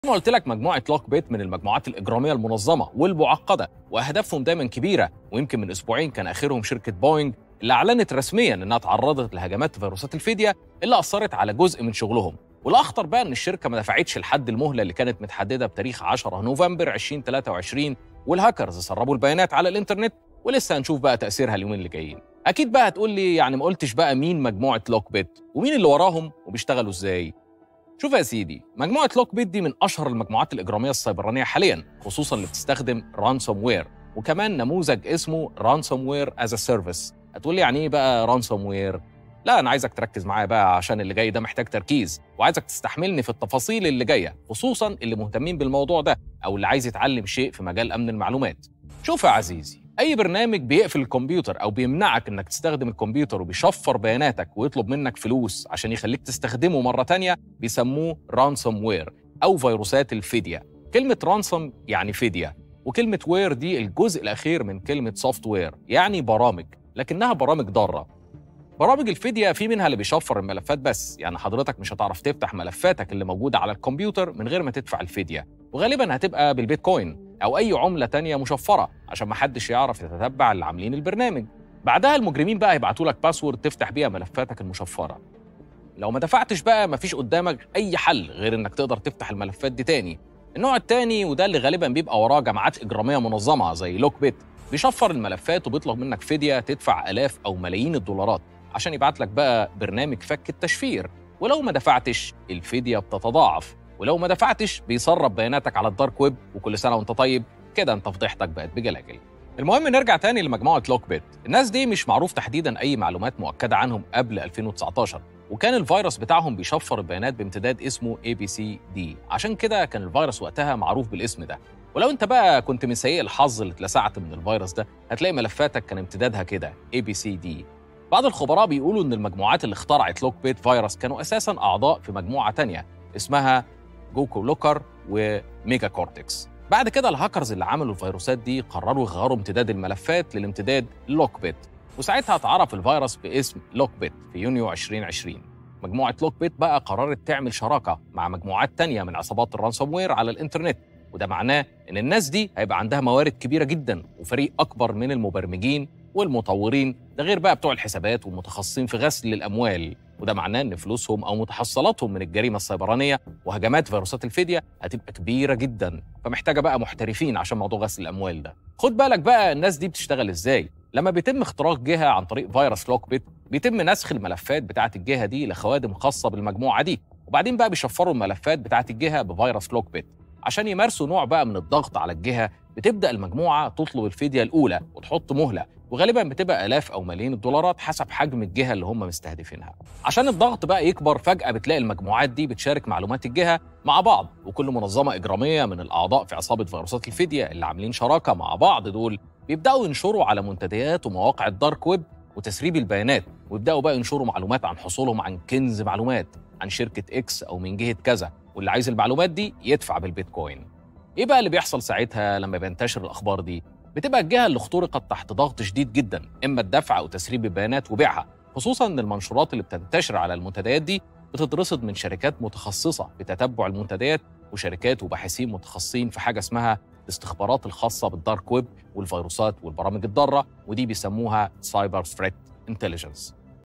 ما قلت لك مجموعه لوك بيت من المجموعات الاجراميه المنظمه والمعقده واهدافهم دايما كبيره ويمكن من اسبوعين كان اخرهم شركه بوينج اللي اعلنت رسميا انها تعرضت لهجمات فيروسات الفديه اللي اثرت على جزء من شغلهم والاخطر بقى ان الشركه ما دفعتش لحد المهله اللي كانت متحدده بتاريخ 10 نوفمبر 2023 والهاكرز سربوا البيانات على الانترنت ولسه هنشوف بقى تاثيرها اليومين اللي جايين اكيد بقى هتقول لي يعني ما قلتش بقى مين مجموعه لوك بيت ومين اللي وراهم وبيشتغلوا ازاي شوف يا سيدي مجموعه لوك بيت دي من اشهر المجموعات الاجراميه السيبرانيه حاليا خصوصا اللي بتستخدم رانسوم وير وكمان نموذج اسمه رانسوم وير از سيرفيس هتقول لي يعني ايه بقى رانسوم وير لا انا عايزك تركز معايا بقى عشان اللي جاي ده محتاج تركيز وعايزك تستحملني في التفاصيل اللي جايه خصوصا اللي مهتمين بالموضوع ده او اللي عايز يتعلم شيء في مجال امن المعلومات شوف يا عزيزي اي برنامج بيقفل الكمبيوتر او بيمنعك انك تستخدم الكمبيوتر وبيشفر بياناتك ويطلب منك فلوس عشان يخليك تستخدمه مره تانية بيسموه رانسوم وير او فيروسات الفديه كلمه رانسوم يعني فديه وكلمه وير دي الجزء الاخير من كلمه سوفت وير يعني برامج لكنها برامج ضاره برامج الفدية في منها اللي بيشفر الملفات بس يعني حضرتك مش هتعرف تفتح ملفاتك اللي موجودة على الكمبيوتر من غير ما تدفع الفدية وغالبا هتبقى بالبيتكوين أو أي عملة تانية مشفرة عشان ما حدش يعرف يتتبع اللي عاملين البرنامج بعدها المجرمين بقى هيبعتوا لك باسورد تفتح بيها ملفاتك المشفرة لو ما دفعتش بقى مفيش قدامك أي حل غير إنك تقدر تفتح الملفات دي تاني النوع التاني وده اللي غالبا بيبقى وراه جماعات إجرامية منظمة زي لوك بيت بيشفر الملفات وبيطلب منك فدية تدفع آلاف أو ملايين الدولارات عشان يبعت لك بقى برنامج فك التشفير ولو ما دفعتش الفدية بتتضاعف ولو ما دفعتش بيسرب بياناتك على الدارك ويب وكل سنة وانت طيب كده انت فضيحتك بقت بجلاجل المهم نرجع تاني لمجموعة لوك بيت الناس دي مش معروف تحديدا أي معلومات مؤكدة عنهم قبل 2019 وكان الفيروس بتاعهم بيشفر البيانات بامتداد اسمه ABCD عشان كده كان الفيروس وقتها معروف بالاسم ده ولو انت بقى كنت من سيء الحظ اللي اتلسعت من الفيروس ده هتلاقي ملفاتك كان امتدادها كده ABCD بعض الخبراء بيقولوا ان المجموعات اللي اخترعت لوك بيت فيروس كانوا اساسا اعضاء في مجموعه تانية اسمها جوكو لوكر وميجا كورتكس بعد كده الهاكرز اللي عملوا الفيروسات دي قرروا يغيروا امتداد الملفات للامتداد لوك بيت وساعتها اتعرف الفيروس باسم لوك بيت في يونيو 2020 مجموعة لوك بيت بقى قررت تعمل شراكة مع مجموعات تانية من عصابات الرانسوم وير على الإنترنت وده معناه إن الناس دي هيبقى عندها موارد كبيرة جدا وفريق أكبر من المبرمجين والمطورين ده غير بقى بتوع الحسابات والمتخصصين في غسل الاموال وده معناه ان فلوسهم او متحصلاتهم من الجريمه السيبرانيه وهجمات فيروسات الفديه هتبقى كبيره جدا فمحتاجه بقى محترفين عشان موضوع غسل الاموال ده خد بالك بقى الناس دي بتشتغل ازاي لما بيتم اختراق جهه عن طريق فيروس لوك بيت بيتم نسخ الملفات بتاعه الجهه دي لخوادم خاصه بالمجموعه دي وبعدين بقى بيشفروا الملفات بتاعه الجهه بفيروس لوك بيت عشان يمارسوا نوع بقى من الضغط على الجهه بتبدا المجموعه تطلب الفديه الاولى وتحط مهله وغالبا بتبقى الاف او ملايين الدولارات حسب حجم الجهه اللي هم مستهدفينها عشان الضغط بقى يكبر فجاه بتلاقي المجموعات دي بتشارك معلومات الجهه مع بعض وكل منظمه اجراميه من الاعضاء في عصابه فيروسات الفديه اللي عاملين شراكه مع بعض دول بيبداوا ينشروا على منتديات ومواقع الدارك ويب وتسريب البيانات ويبداوا بقى ينشروا معلومات عن حصولهم عن كنز معلومات عن شركه اكس او من جهه كذا واللي عايز المعلومات دي يدفع بالبيتكوين ايه بقى اللي بيحصل ساعتها لما بينتشر الاخبار دي بتبقى الجهه اللي اخترقت تحت ضغط شديد جدا اما الدفع او تسريب البيانات وبيعها خصوصا ان المنشورات اللي بتنتشر على المنتديات دي بتترصد من شركات متخصصه في تتبع المنتديات وشركات وباحثين متخصصين في حاجه اسمها الاستخبارات الخاصه بالدارك ويب والفيروسات والبرامج الضاره ودي بيسموها سايبر ثريت انتليجنس